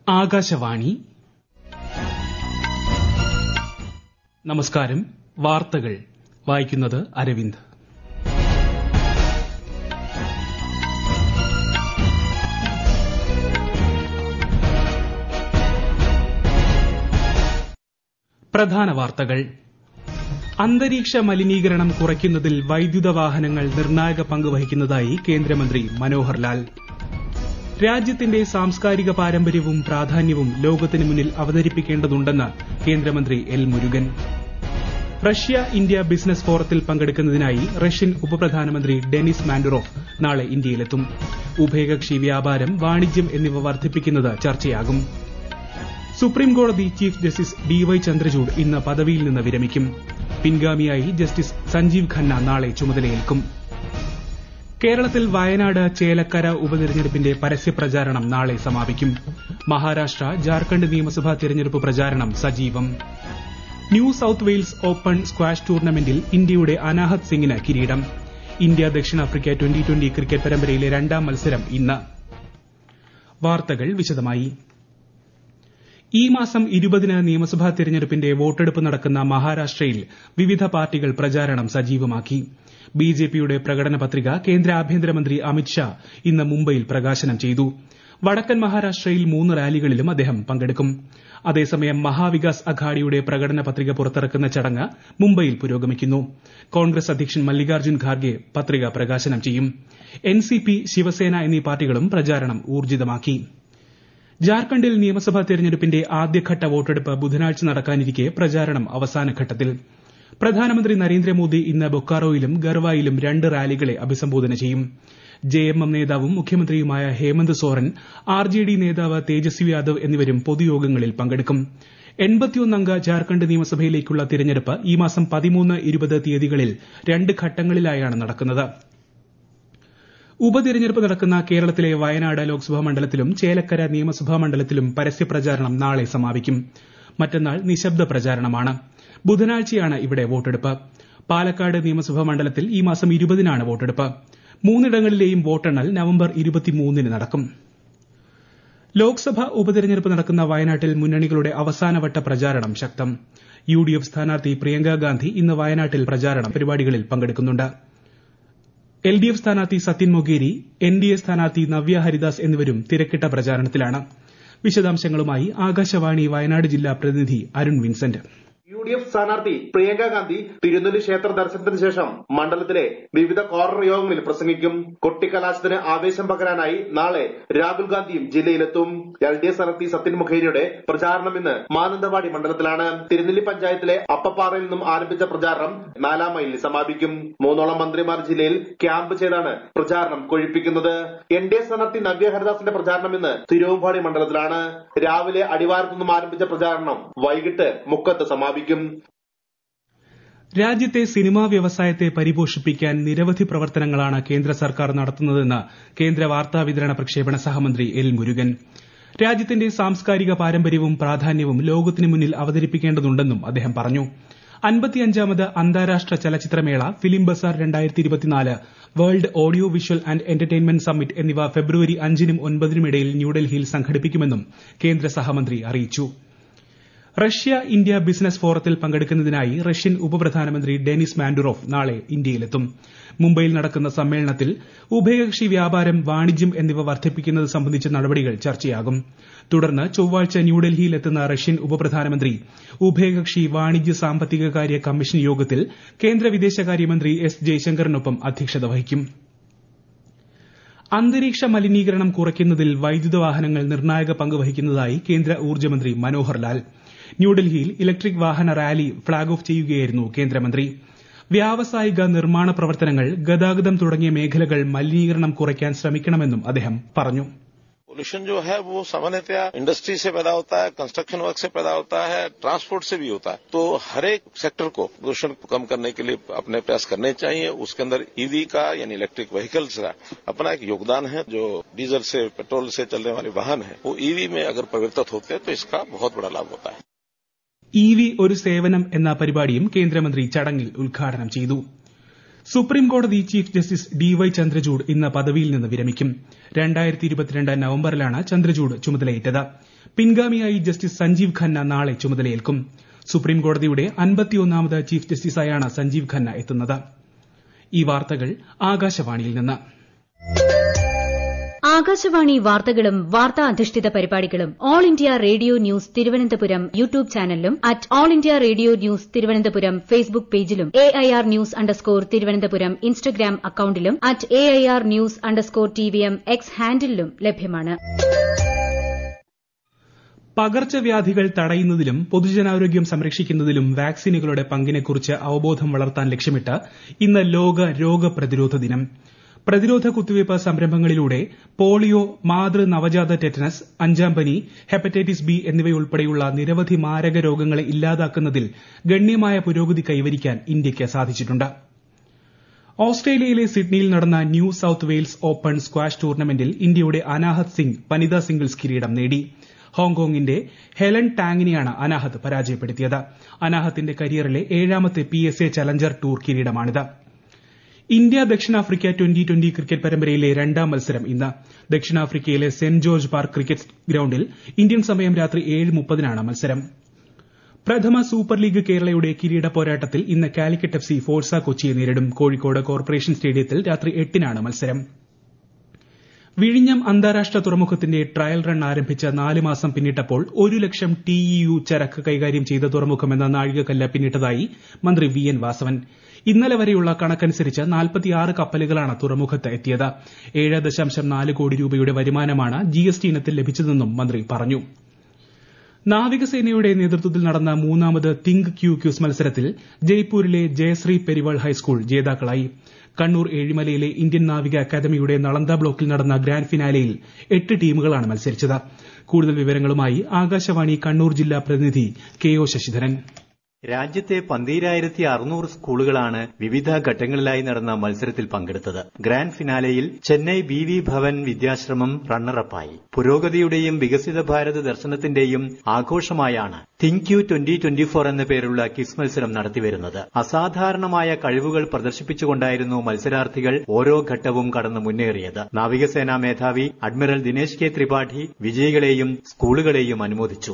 ആകാശവാണി നമസ്കാരം വാർത്തകൾ വായിക്കുന്നത് അരവിന്ദ് പ്രധാന വാർത്തകൾ അന്തരീക്ഷ മലിനീകരണം കുറയ്ക്കുന്നതിൽ വൈദ്യുത വാഹനങ്ങൾ നിർണായക പങ്ക് വഹിക്കുന്നതായി കേന്ദ്രമന്ത്രി മനോഹർ ലാൽ രാജ്യത്തിന്റെ സാംസ്കാരിക പാരമ്പര്യവും പ്രാധാന്യവും ലോകത്തിന് മുന്നിൽ അവതരിപ്പിക്കേണ്ടതുണ്ടെന്ന് കേന്ദ്രമന്ത്രി L Murugan Russia India business ഫോറത്തിൽ പങ്കെടുക്കുന്നതിനായി റഷ്യൻ ഉപപ്രധാനമന്ത്രി ഡെനിസ് മാൻഡുറോഫ് നാളെ ഇന്ത്യയിലെത്തും ഉഭയകക്ഷി വ്യാപാരം വാണിജ്യം എന്നിവ വർദ്ധിപ്പിക്കുന്നത് ചർച്ചയാകും സുപ്രീംകോടതി chief justice D Y Chandrachud ഇന്ന് പദവിയിൽ നിന്ന് വിരമിക്കും പിൻഗാമിയായി ജസ്റ്റിസ് സഞ്ജീവ് ഖന്ന നാളെ ചുമതലയേൽക്കും കേരളത്തിൽ വയനാട് ചേലക്കര ഉപതെരഞ്ഞെടുപ്പിന്റെ പരസ്യപ്രചാരണം നാളെ സമാപിക്കും മഹാരാഷ്ട്ര ജാർഖണ്ഡ് നിയമസഭാ തെരഞ്ഞെടുപ്പ് പ്രചാരണം സജീവം New South Wales Open squash ടൂർണമെന്റിൽ ഇന്ത്യയുടെ അനാഹത് സിംഗിന് കിരീടം ഇന്ത്യ ദക്ഷിണാഫ്രിക്ക ട്വന്റി ട്വന്റി ക്രിക്കറ്റ് പരമ്പരയിലെ രണ്ടാം മത്സരം ഇന്ന് വാർത്തകൾ വിശദമായി ഈ മാസം ഇരുപതിന് നിയമസഭാ തെരഞ്ഞെടുപ്പിന്റെ വോട്ടെടുപ്പ് നടക്കുന്ന മഹാരാഷ്ട്രയിൽ വിവിധ പാർട്ടികൾ പ്രചാരണം സജീവമാക്കി ബിജെപിയുടെ പ്രകടന പത്രിക കേന്ദ്ര ആഭ്യന്തരമന്ത്രി അമിത് ഷാ ഇന്ന് മുംബൈയിൽ പ്രകാശനം ചെയ്തു വടക്കൻ മഹാരാഷ്ട്രയിൽ മൂന്ന് റാലികളിലും അദ്ദേഹം പങ്കെടുക്കും അതേസമയം മഹാവികാസ് അഘാഡിയുടെ പ്രകടന പത്രിക പുറത്തിറക്കുന്ന ചടങ്ങ് മുംബൈയിൽ പുരോഗമിക്കുന്നു കോൺഗ്രസ് അധ്യക്ഷൻ മല്ലികാർജ്ജുൻ ഖാർഗെ പത്രിക പ്രകാശനം ചെയ്യും എൻസിപി ശിവസേന എന്നീ പാർട്ടികളും പ്രചാരണം ഊർജ്ജിതമാക്കി ജാർഖണ്ഡിൽ നിയമസഭാ തെരഞ്ഞെടുപ്പിന്റെ ആദ്യഘട്ട വോട്ടെടുപ്പ് ബുധനാഴ്ച നടക്കാനിരിക്കെ പ്രചാരണം അവസാനഘട്ടത്തിൽ പ്രധാനമന്ത്രി നരേന്ദ്രമോദി ഇന്ന് ബൊക്കാറോയിലും ഗർവായിലും രണ്ട് റാലികളെ അഭിസംബോധന ചെയ്യും ജെഎംഎം നേതാവും മുഖ്യമന്ത്രിയുമായ ഹേമന്ത് സോറൻ ആർജെഡി നേതാവ് തേജസ്വി യാദവ് എന്നിവരും പൊതുയോഗങ്ങളിൽ പങ്കെടുക്കും അംഗ ജാർഖണ്ഡ് നിയമസഭയിലേക്കുള്ള തിരഞ്ഞെടുപ്പ് ഈ മാസം പതിമൂന്ന് ഇരുപത് തീയതികളിൽ രണ്ട് ഘട്ടങ്ങളിലായാണ് നടക്കുന്നത് ഉപതിരഞ്ഞെടുപ്പ് നടക്കുന്ന കേരളത്തിലെ വയനാട് ലോക്സഭാ മണ്ഡലത്തിലും ചേലക്കര നിയമസഭാ മണ്ഡലത്തിലും പരസ്യപ്രചാരണം നാളെ സമാപിക്കും മറ്റന്നാൾ നിശബ്ദ പ്രചാരണമാണ് ബുധനാഴ്ചയാണ് ഇവിടെ വോട്ടെടുപ്പ് പാലക്കാട് നിയമസഭാ മണ്ഡലത്തിൽ ഈ മാസം ഇരുപതിനാണ് വോട്ടെടുപ്പ് മൂന്നിടങ്ങളിലെയും വോട്ടെണ്ണൽ നവംബർ ഇരുപത്തിമൂന്നിന് നടക്കും ലോക്സഭാ ഉപതെരഞ്ഞെടുപ്പ് നടക്കുന്ന വയനാട്ടിൽ മുന്നണികളുടെ അവസാനവട്ട പ്രചാരണം ശക്തം യുഡിഎഫ് സ്ഥാനാർത്ഥി പ്രിയങ്ക ഗാന്ധി ഇന്ന് വയനാട്ടിൽ പ്രചാരണ പരിപാടികളിൽ പങ്കെടുക്കുന്നുണ്ട് എൽഡിഎഫ് സ്ഥാനാർത്ഥി സത്യൻ മൊഗേരി എൻഡിഎ സ്ഥാനാർത്ഥി നവ്യ ഹരിദാസ് എന്നിവരും തിരക്കിട്ട പ്രചാരണത്തിലാണ് വിശദാംശങ്ങളുമായി ആകാശവാണി വയനാട് ജില്ലാ പ്രതിനിധി Arun Vincent U D F സ്ഥാനാർത്ഥി പ്രിയങ്ക ഗാന്ധി തിരുനെല്ലി ക്ഷേത്ര ദർശനത്തിന് ശേഷം മണ്ഡലത്തിലെ വിവിധ കോർണർ യോഗങ്ങളിൽ പ്രസംഗിക്കും കൊട്ടിക്കലാശത്തിന് ആവേശം പകരാനായി നാളെ രാഹുൽ ഗാന്ധിയും ജില്ലയിലെത്തും എൽ ഡി എഫ് സ്ഥാനാർത്ഥി സത്യൻ മുഖേരിയുടെ പ്രചാരണം ഇന്ന് മാനന്തവാടി മണ്ഡലത്തിലാണ് തിരുനെല്ലി പഞ്ചായത്തിലെ അപ്പപ്പാറയിൽ നിന്നും ആരംഭിച്ച പ്രചാരണം നാലാം മൈലിൽ സമാപിക്കും മൂന്നോളം മന്ത്രിമാർ ജില്ലയിൽ ക്യാമ്പ് ചെയ്താണ് പ്രചാരണം കൊഴിപ്പിക്കുന്നത് എൻ ഡി എ സ്ഥാനാർത്ഥി നവ്യ ഹരിദാസിന്റെ പ്രചാരണം ഇന്ന് തിരുവമ്പാടി മണ്ഡലത്തിലാണ് രാവിലെ അടിവാരത്തു നിന്നും ആരംഭിച്ച പ്രചാരണം വൈകിട്ട് മുക്കത്ത് സമാപിക്കും രാജ്യത്തെ സിനിമാ വ്യവസായത്തെ പരിപോഷിപ്പിക്കാൻ നിരവധി പ്രവർത്തനങ്ങളാണ് കേന്ദ്ര സർക്കാർ നടത്തുന്നതെന്ന് കേന്ദ്ര വാർത്താ വിതരണ പ്രക്ഷേപണ സഹമന്ത്രി എൽ മുരുകൻ രാജ്യത്തിന്റെ സാംസ്കാരിക പാരമ്പര്യവും പ്രാധാന്യവും ലോകത്തിന് മുന്നിൽ അവതരിപ്പിക്കേണ്ടതുണ്ടെന്നും അദ്ദേഹം പറഞ്ഞു അൻപത്തിയഞ്ചാമത് അന്താരാഷ്ട്ര ചലച്ചിത്രമേള film bazaar world audio visual and entertainment summit എന്നിവ ഫെബ്രുവരി അഞ്ചിനും ഒൻപതിനും ഇടയിൽ ന്യൂഡൽഹിയിൽ സംഘടിപ്പിക്കുമെന്നും കേന്ദ്ര സഹമന്ത്രി അറിയിച്ചു റഷ്യ ഇന്ത്യ ബിസിനസ് ഫോറത്തിൽ പങ്കെടുക്കുന്നതിനായി റഷ്യൻ ഉപപ്രധാനമന്ത്രി ഡെനിസ് മാൻഡുറോഫ് നാളെ ഇന്ത്യയിലെത്തും മുംബൈയിൽ നടക്കുന്ന സമ്മേളനത്തിൽ ഉഭയകക്ഷി വ്യാപാരം വാണിജ്യം എന്നിവ വർദ്ധിപ്പിക്കുന്നത് സംബന്ധിച്ച നടപടികൾ ചർച്ചയാകും തുടർന്ന് ചൊവ്വാഴ്ച ന്യൂഡൽഹിയിൽ എത്തുന്ന റഷ്യൻ ഉപപ്രധാനമന്ത്രി ഉഭയകക്ഷി വാണിജ്യ സാമ്പത്തിക കാര്യ കമ്മീഷൻ യോഗത്തിൽ കേന്ദ്ര വിദേശകാര്യമന്ത്രി എസ് ജയശങ്കറിനൊപ്പം അധ്യക്ഷത വഹിക്കും അന്തരീക്ഷ മലിനീകരണം കുറയ്ക്കുന്നതിൽ വൈദ്യുത വാഹനങ്ങൾ നിർണായക പങ്ക് വഹിക്കുന്നതായി കേന്ദ്ര ഊർജ്ജമന്ത്രി മനോഹർ ലാൽ ന്യൂഡൽഹിയിൽ ഇലക്ട്രിക് വാഹന റാലി ഫ്ളാഗ് ഓഫ് ചെയ്യുകയായിരുന്നു കേന്ദ്രമന്ത്രി വ്യാവസായിക നിർമ്മാണ പ്രവർത്തനങ്ങൾ ഗതാഗതം തുടങ്ങിയ മേഖലകൾ മലിനീകരണം കുറയ്ക്കാൻ ശ്രമിക്കണമെന്നും അദ്ദേഹം പറഞ്ഞു पोल्यूशन जो है वो सामान्यतया इंडस्ट्री से पैदा होता है कंस्ट्रक्शन वर्क से पैदा होता है ट्रांसपोर्ट से भी होता है तो हर एक सेक्टर को प्रदूषण को कम करने के लिए अपने प्रयास करने चाहिए उसके अंदर ईवी का यानी इलेक्ट्रिक व्हीकल्स का अपना एक योगदान है जो डीजल से पेट्रोल से चलने वाले वाहन है वो ईवी में अगर परिवर्तित होते हैं तो इसका बहुत बड़ा लाभ होता है ഇ വി ഒരു സേവനം എന്ന പരിപാടിയും കേന്ദ്രമന്ത്രി ചടങ്ങിൽ ഉദ്ഘാടനം ചെയ്തു സുപ്രീംകോടതി chief justice D Y Chandrachud ഇന്ന് പദവിയിൽ നിന്ന് വിരമിക്കും നവംബറിലാണ് ചന്ദ്രചൂഡ് ചുമതലയേറ്റത് പിൻഗാമിയായി ജസ്റ്റിസ് സഞ്ജീവ് ഖന്ന നാളെ ചുമതലയേൽക്കും സുപ്രീം കോടതിയുടെ അൻപത്തിയൊന്നാമത് ചീഫ് ജസ്റ്റിസായാണ് സഞ്ജീവ് ഖന്ന എത്തുന്നത് ഈ വാർത്തകൾ ആകാശവാണിയിൽ നിന്ന് ആകാശവാണി വാർത്തകളും വാർത്താ അധിഷ്ഠിത പരിപാടികളും all India radio news Thiruvananthapuram YouTube ചാനലിലും at all India radio news Thiruvananthapuram Facebook പേജിലും A I R news underscore Thiruvananthapuram Instagram അക്കൌണ്ടിലും at A I R news underscore T V M X ഹാൻഡിലും ലഭ്യമാണ് പകർച്ചവ്യാധികൾ തടയുന്നതിലും പൊതുജനാരോഗ്യം സംരക്ഷിക്കുന്നതിലും വാക്സിനുകളുടെ പങ്കിനെക്കുറിച്ച് അവബോധം വളർത്താൻ ലക്ഷ്യമിട്ട് ഇന്ന് ലോക രോഗപ്രതിരോധ ദിനം പ്രതിരോധ കുത്തിവയ്പ് സംരംഭങ്ങളിലൂടെ പോളിയോ മാതൃ നവജാത ടെറ്റനസ് അഞ്ചാം പനി ഹെപ്പറ്റൈറ്റിസ് ബി എന്നിവയുൾപ്പെടെയുള്ള നിരവധി മാരക രോഗങ്ങളെ ഇല്ലാതാക്കുന്നതിൽ ഗണ്യമായ പുരോഗതി കൈവരിക്കാൻ ഇന്ത്യയ്ക്ക് സാധിച്ചിട്ടുണ്ട് ഓസ്ട്രേലിയയിലെ സിഡ്നിയിൽ നടന്ന New South Wales Open squash ടൂർണമെന്റിൽ ഇന്ത്യയുടെ അനാഹത് സിംഗ് വനിതാ സിംഗിൾസ് കിരീടം നേടി ഹോങ്കോങ്ങിന്റെ ഹെലൻ ടാങ്ങിനെയാണ് അനാഹത് പരാജയപ്പെടുത്തിയത് അനാഹത്തിന്റെ കരിയറിലെ ഏഴാമത്തെ P S A challenger tour കിരീടമാണിത് ഇന്ത്യ ദക്ഷിണാഫ്രിക്ക ട്വന്റി ട്വന്റി ക്രിക്കറ്റ് പരമ്പരയിലെ രണ്ടാം മത്സരം ഇന്ന് ദക്ഷിണാഫ്രിക്കയിലെ സെന്റ് ജോർജ് പാർക്ക് ക്രിക്കറ്റ് ഗ്രൌണ്ടിൽ ഇന്ത്യൻ സമയം രാത്രി ഏഴ് മുപ്പതിനാണ് മത്സരം പ്രഥമ സൂപ്പർ ലീഗ് കേരളയുടെ കിരീട പോരാട്ടത്തിൽ ഇന്ന് കാലിക്കറ്റ് എഫ് സി ഫോഴ്സ കൊച്ചിയെ നേരിടും കോഴിക്കോട് കോർപ്പറേഷൻ സ്റ്റേഡിയത്തിൽ രാത്രി എട്ടിനാണ് മത്സരം വിഴിഞ്ഞം അന്താരാഷ്ട്ര തുറമുഖത്തിന്റെ ട്രയൽ റൺ ആരംഭിച്ച നാല് മാസം പിന്നിട്ടപ്പോൾ ഒരു ലക്ഷം ടിഇയു ചരക്ക് കൈകാര്യം ചെയ്ത തുറമുഖമെന്ന നാഴികക്കല്ല് പിന്നിട്ടതായി മന്ത്രി വി എൻ വാസവൻ ഇന്നലെ വരെയുള്ള കണക്കനുസരിച്ച് നാൽപ്പത്തിയാറ് കപ്പലുകളാണ് തുറമുഖത്ത് എത്തിയത് ഏഴ് ദശാംശം നാല് കോടി രൂപയുടെ വരുമാനമാണ് ജിഎസ്ടി ഇനത്തിൽ ലഭിച്ചതെന്നും മന്ത്രി പറഞ്ഞു നാവികസേനയുടെ നേതൃത്വത്തിൽ നടന്ന മൂന്നാമത് തിങ്ക് ക്യൂ ക്യൂസ് മത്സരത്തിൽ ജയ്പൂരിലെ ജയശ്രീ പെരിവാൾ ഹൈസ്കൂൾ ജേതാക്കളായി കണ്ണൂർ ഏഴിമലയിലെ ഇന്ത്യൻ നാവിക അക്കാദമിയുടെ നളന്ദ ബ്ലോക്കിൽ നടന്ന ഗ്രാൻഡ് ഫിനാലെയിൽ എട്ട് ടീമുകളാണ് മത്സരിച്ചത് കൂടുതൽ വിവരങ്ങളുമായി ആകാശവാണി കണ്ണൂർ ജില്ലാ പ്രതിനിധി കെ ഒ ശശിധരൻ രാജ്യത്തെ പന്തീരായിരത്തി അറുന്നൂറ് സ്കൂളുകളാണ് വിവിധ ഘട്ടങ്ങളിലായി നടന്ന മത്സരത്തിൽ പങ്കെടുത്തത് ഗ്രാൻഡ് ഫിനാലെയിൽ ചെന്നൈ ബി വി ഭവൻ വിദ്യാശ്രമം റണ്ണറപ്പായി പുരോഗതിയുടെയും വികസിത ഭാരത ദർശനത്തിന്റെയും ആഘോഷമായാണ് think U twenty twenty four എന്ന പേരുള്ള കിസ് മത്സരം നടത്തിവരുന്നത് അസാധാരണമായ കഴിവുകൾ പ്രദർശിപ്പിച്ചുകൊണ്ടായിരുന്നു മത്സരാർത്ഥികൾ ഓരോ ഘട്ടവും കടന്നു മുന്നേറിയത് നാവികസേനാ മേധാവി അഡ്മിറൽ ദിനേശ് കെ ത്രിപാഠി വിജയികളെയും സ്കൂളുകളെയും അനുമോദിച്ചു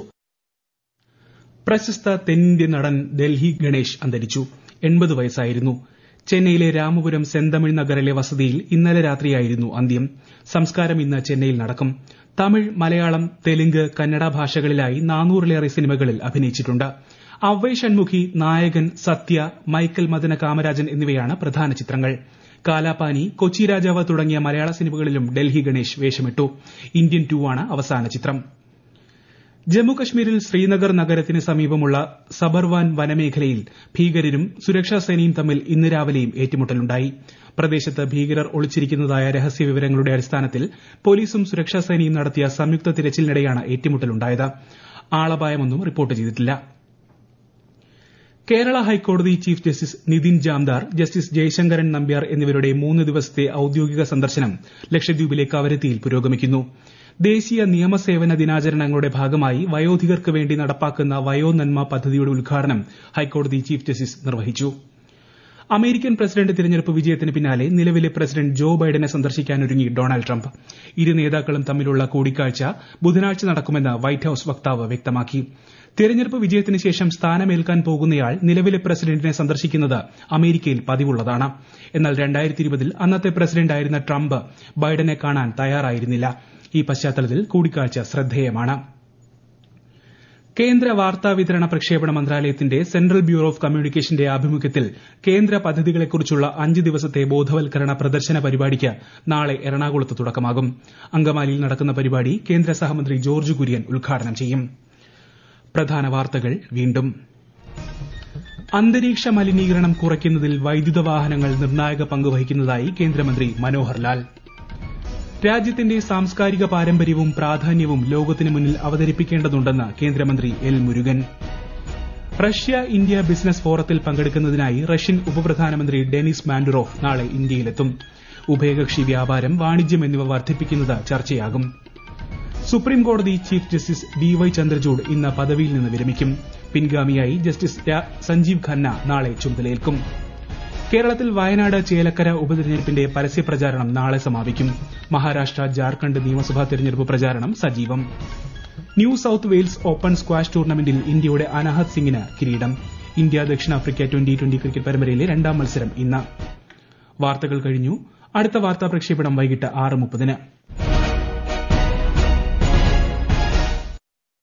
പ്രശസ്ത തെന്നിന്ത്യൻ നടൻ ഡൽഹി ഗണേഷ് അന്തരിച്ചു എൺപത് വയസ്സായിരുന്നു ചെന്നൈയിലെ രാമപുരം സെന്തമിഴ് നഗറിലെ വസതിയിൽ ഇന്നലെ രാത്രിയായിരുന്നു അന്ത്യം സംസ്കാരം ഇന്ന് ചെന്നൈയിൽ നടക്കും തമിഴ് മലയാളം തെലുങ്ക് കന്നഡ ഭാഷകളിലായി നാനൂറിലേറെ സിനിമകളിൽ അഭിനയിച്ചിട്ടുണ്ട് അവൈ ഷൺമുഖി നായകൻ സത്യ മൈക്കൽ മദന കാമരാജൻ എന്നിവയാണ് പ്രധാന ചിത്രങ്ങൾ കാലാപാനി കൊച്ചി രാജാവ് തുടങ്ങിയ മലയാള സിനിമകളിലും ഡൽഹി ഗണേഷ് വേഷമിട്ടു ഇന്ത്യൻ ടു ആണ് അവസാന ചിത്രം ജമ്മുകശ്മീരിൽ ശ്രീനഗർ നഗരത്തിന് സമീപമുള്ള സബർവാൻ വനമേഖലയിൽ ഭീകരരും സുരക്ഷാസേനയും തമ്മിൽ ഇന്ന് രാവിലെയും ഏറ്റുമുട്ടലുണ്ടായി പ്രദേശത്ത് ഭീകരർ ഒളിച്ചിരിക്കുന്നതായ രഹസ്യ വിവരങ്ങളുടെ അടിസ്ഥാനത്തിൽ പോലീസും സുരക്ഷാസേനയും നടത്തിയ സംയുക്ത തിരച്ചിലിനിടെയാണ് ഏറ്റുമുട്ടലുണ്ടായത് ആളപായമൊന്നും റിപ്പോർട്ട് ചെയ്തിട്ടില്ല കേരള ഹൈക്കോടതി chief justice Nitin Jamdar justice Jayasankaran Nambiar എന്നിവരുടെ മൂന്ന് ദിവസത്തെ ഔദ്യോഗിക സന്ദർശനം ലക്ഷദ്വീപിലെ കവരത്തിയിൽ പുരോഗമിക്കുന്നു ദേശീയ നിയമസേവന ദിനാചരണങ്ങളുടെ ഭാഗമായി വയോധികർക്ക് വേണ്ടി നടപ്പാക്കുന്ന വയോനന്മ പദ്ധതിയുടെ ഉദ്ഘാടനം ഹൈക്കോടതി ചീഫ് ജസ്റ്റിസ് നിർവഹിച്ചു അമേരിക്കൻ പ്രസിഡന്റ് തിരഞ്ഞെടുപ്പ് വിജയത്തിന് പിന്നാലെ നിലവിലെ പ്രസിഡന്റ് ജോ ബൈഡനെ സന്ദർശിക്കാനൊരുങ്ങി ഡൊണാൾഡ് ട്രംപ് ഇരു നേതാക്കളും തമ്മിലുള്ള കൂടിക്കാഴ്ച ബുധനാഴ്ച നടക്കുമെന്ന് വൈറ്റ് ഹൌസ് വക്താവ് വ്യക്തമാക്കി തിരഞ്ഞെടുപ്പ് വിജയത്തിന് ശേഷം സ്ഥാനമേൽക്കാൻ പോകുന്നയാൾ നിലവിലെ പ്രസിഡന്റിനെ സന്ദർശിക്കുന്നത് അമേരിക്കയിൽ പതിവുള്ളതാണ് എന്നാൽ ൽ അന്നത്തെ പ്രസിഡന്റായിരുന്ന ട്രംപ് ബൈഡനെ കാണാൻ തയ്യാറായിരുന്നില്ല ഈ പശ്ചാത്തലത്തിൽ കൂടിക്കാഴ്ച ശ്രദ്ധേയമാണ് കേന്ദ്ര വാർത്താ വിതരണ പ്രക്ഷേപണ മന്ത്രാലയത്തിന്റെ സെൻട്രൽ ബ്യൂറോ ഓഫ് കമ്മ്യൂണിക്കേഷന്റെ ആഭിമുഖ്യത്തിൽ കേന്ദ്ര പദ്ധതികളെക്കുറിച്ചുള്ള അഞ്ച് ദിവസത്തെ ബോധവൽക്കരണ പ്രദർശന പരിപാടിക്ക് നാളെ എറണാകുളത്ത് തുടക്കമാകും അങ്കമാലിയിൽ നടക്കുന്ന പരിപാടി കേന്ദ്ര സഹമന്ത്രി ജോർജ് കുര്യൻ ഉദ്ഘാടനം ചെയ്യും പ്രധാന വാർത്തകൾ വീണ്ടും അന്തരീക്ഷ മലിനീകരണം കുറയ്ക്കുന്നതിൽ വൈദ്യുത വാഹനങ്ങൾ നിർണായക പങ്ക് വഹിക്കുന്നതായി കേന്ദ്രമന്ത്രി മനോഹർ ലാൽ രാജ്യത്തിന്റെ സാംസ്കാരിക പാരമ്പര്യവും പ്രാധാന്യവും ലോകത്തിന് മുന്നിൽ അവതരിപ്പിക്കേണ്ടതുണ്ടെന്ന് കേന്ദ്രമന്ത്രി L Murugan Russia India business ഫോറത്തിൽ പങ്കെടുക്കുന്നതിനായി റഷ്യൻ ഉപപ്രധാനമന്ത്രി ഡെനിസ് മാൻഡുറോഫ് നാളെ ഇന്ത്യയിലെത്തും ഉഭയകക്ഷി വ്യാപാരം വാണിജ്യം എന്നിവ വർദ്ധിപ്പിക്കുന്നത് ചർച്ചയാകും സുപ്രീം കോടതി chief justice D Y Chandrachud ഇന്ന് പദവിയിൽ നിന്ന് വിരമിക്കും പിൻഗാമിയായി ജസ്റ്റിസ് സഞ്ജീവ് ഖന്ന നാളെ ചുമതലയേൽക്കും കേരളത്തിൽ വയനാട് ചേലക്കര ഉപതെരഞ്ഞെടുപ്പിന്റെ പരസ്യപ്രചാരണം നാളെ സമാപിക്കും മഹാരാഷ്ട്ര ജാർഖണ്ഡ് നിയമസഭാ തെരഞ്ഞെടുപ്പ് പ്രചാരണം സജീവം New South Wales Open squash ടൂർണമെന്റിൽ ഇന്ത്യയുടെ അനാഹത് സിംഗിന് കിരീടം ഇന്ത്യ ദക്ഷിണാഫ്രിക്ക ട്വന്റി ട്വന്റി ക്രിക്കറ്റ് പരമ്പരയിലെ രണ്ടാം മത്സരം ഇന്ന് വാർത്തകൾ കഴിഞ്ഞു അടുത്ത വാർത്താ പ്രക്ഷേപണം വൈകിട്ട് ആറ് മുപ്പതിന്